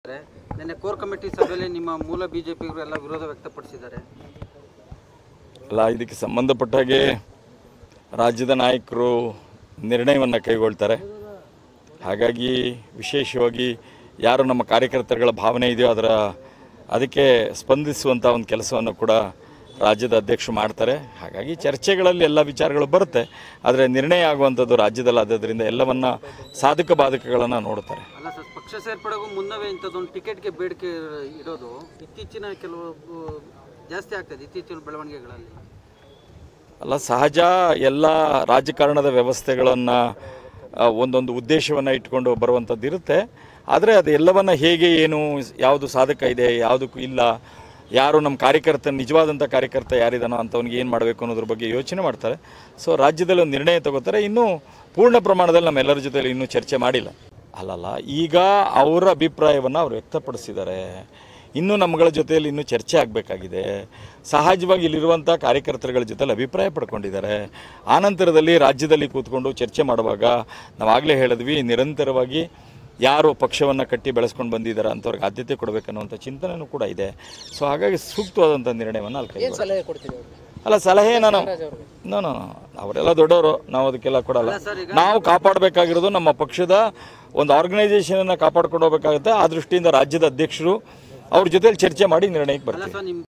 ನಿನ್ನೆ core committee ಸಭೆಯಲ್ಲಿ ನಿಮ್ಮ ಮೂಲ ಬಿಜೆಪಿಗರು ಎಲ್ಲ ವಿರೋಧ ವ್ಯಕ್ತಪಡಿಸಿದ್ದಾರೆ ಅಲ್ಲ ಇದಕ್ಕೆ ಸಂಬಂಧಪಟ್ಟ ಹಾಗೆ ರಾಜ್ಯದ ನಾಯಕರು ನಿರ್ಣಯವನ್ನು ಕೈಗೊಳ್ತಾರೆ ಹಾಗಾಗಿ ವಿಶೇಷವಾಗಿ ಯಾರು ನಮ್ಮ ಕಾರ್ಯಕರ್ತರುಗಳ ಭಾವನೆ ಇದೆಯೋ ಅದರ ಅದಕ್ಕೆ ಸ್ಪಂದಿಸುವಂಥ ಒಂದು ಕೆಲಸವನ್ನು ಕೂಡ ರಾಜ್ಯದ ಅಧ್ಯಕ್ಷರು ಮಾಡ್ತಾರೆ ಹಾಗಾಗಿ ಚರ್ಚೆಗಳಲ್ಲಿ ಎಲ್ಲ ವಿಚಾರಗಳು ಬರುತ್ತೆ ಆದರೆ ನಿರ್ಣಯ ಆಗುವಂಥದ್ದು ರಾಜ್ಯದಲ್ಲಿ ಆದದ್ರಿಂದ ಎಲ್ಲವನ್ನ ಸಾಧಕ ಬಾಧಕಗಳನ್ನು ನೋಡ್ತಾರೆ ಅಲ್ಲ ಸರ್ ಪಕ್ಷ ಸೇರ್ಪಡೆಗೂ ಮುನ್ನವೇ ಇಂಥದ್ದೊಂದು ಟಿಕೆಟ್ಗೆ ಬೇಡಿಕೆ ಇಡೋದು ಇತ್ತೀಚಿನ ಕೆಲವು ಆ, ಜಾಸ್ತಿ ಆಗ್ತದೆ ಇತ್ತೀಚಿನ ಬೆಳವಣಿಗೆಗಳಲ್ಲಿ ಅಲ್ಲ ಸಹಜ ಎಲ್ಲ ರಾಜಕಾರಣದ ವ್ಯವಸ್ಥೆಗಳನ್ನು ಒಂದೊಂದು ಉದ್ದೇಶವನ್ನು ಇಟ್ಕೊಂಡು ಬರುವಂಥದ್ದು ಇರುತ್ತೆ ಆದರೆ ಅದು ಎಲ್ಲವನ್ನ ಹೇಗೆ ಏನು ಯಾವುದು ಸಾಧಕ ಇದೆ ಯಾವುದಕ್ಕೂ ಇಲ್ಲ ಯಾರು ನಮ್ಮ ಕಾರ್ಯಕರ್ತ ನಿಜವಾದಂಥ ಕಾರ್ಯಕರ್ತ ಯಾರಿದಾನೋ ಅಂಥವ್ನಿಗೆ ಏನು ಮಾಡಬೇಕು ಅನ್ನೋದ್ರ ಬಗ್ಗೆ ಯೋಚನೆ ಮಾಡ್ತಾರೆ ಸೊ ರಾಜ್ಯದಲ್ಲಿ ಒಂದು ನಿರ್ಣಯ ತಗೋತಾರೆ ಇನ್ನೂ ಪೂರ್ಣ ಪ್ರಮಾಣದಲ್ಲಿ ನಮ್ಮೆಲ್ಲರ ಜೊತೆಲಿ ಇನ್ನೂ ಚರ್ಚೆ ಮಾಡಿಲ್ಲ ಅಲ್ಲಲ್ಲ ಈಗ ಅವರ ಅಭಿಪ್ರಾಯವನ್ನು ಅವ್ರು ವ್ಯಕ್ತಪಡಿಸಿದ್ದಾರೆ ಇನ್ನೂ ನಮ್ಮಗಳ ಜೊತೆಯಲ್ಲಿ ಇನ್ನೂ ಚರ್ಚೆ ಆಗಬೇಕಾಗಿದೆ ಸಹಜವಾಗಿ ಇಲ್ಲಿರುವಂಥ ಕಾರ್ಯಕರ್ತರುಗಳ ಜೊತೆಲಿ ಅಭಿಪ್ರಾಯ ಪಡ್ಕೊಂಡಿದ್ದಾರೆ ಆನಂತರದಲ್ಲಿ ರಾಜ್ಯದಲ್ಲಿ ಕೂತ್ಕೊಂಡು ಚರ್ಚೆ ಮಾಡುವಾಗ ನಾವಾಗಲೇ ಹೇಳಿದ್ವಿ ನಿರಂತರವಾಗಿ ಯಾರು ಪಕ್ಷವನ್ನು ಕಟ್ಟಿ ಬೆಳೆಸ್ಕೊಂಡು ಬಂದಿದ್ದಾರೆ ಅಂಥವ್ರಿಗೆ ಆದ್ಯತೆ ಕೊಡಬೇಕನ್ನುವಂಥ ಚಿಂತನೆಯೂ ಕೂಡ ಇದೆ ಸೊ ಹಾಗಾಗಿ ಸೂಕ್ತವಾದಂಥ ನಿರ್ಣಯವನ್ನು ಅಲ್ಲಿ ಕೈಗೊಳ್ಳಿ ಸಲಹೆ ಕೊಡ್ತೀವಿ ಅವ್ರಿಗೆ ಅಲ್ಲ ಸಲಹೆ ನಾನು ನೋ ನೋ ನೋ. ಅವರೆಲ್ಲ ದೊಡ್ಡವರು ನಾವು ಅದಕ್ಕೆಲ್ಲ ಕೊಡಲ್ಲ ನಾವು ಕಾಪಾಡಬೇಕಾಗಿರೋದು ನಮ್ಮ ಪಕ್ಷದ ಒಂದು ಆರ್ಗನೈಸೇಷನನ್ನು ಕಾಪಾಡ್ಕೊಂಡು ಹೋಗ್ಬೇಕಾಗುತ್ತೆ ಆ ದೃಷ್ಟಿಯಿಂದ ರಾಜ್ಯದ ಅಧ್ಯಕ್ಷರು ಅವ್ರ ಜೊತೆಲಿ ಚರ್ಚೆ ಮಾಡಿ ನಿರ್ಣಯಕ್ಕೆ ಬರ್ತೀವಿ ಸರ್ ನಿಮ್ಮ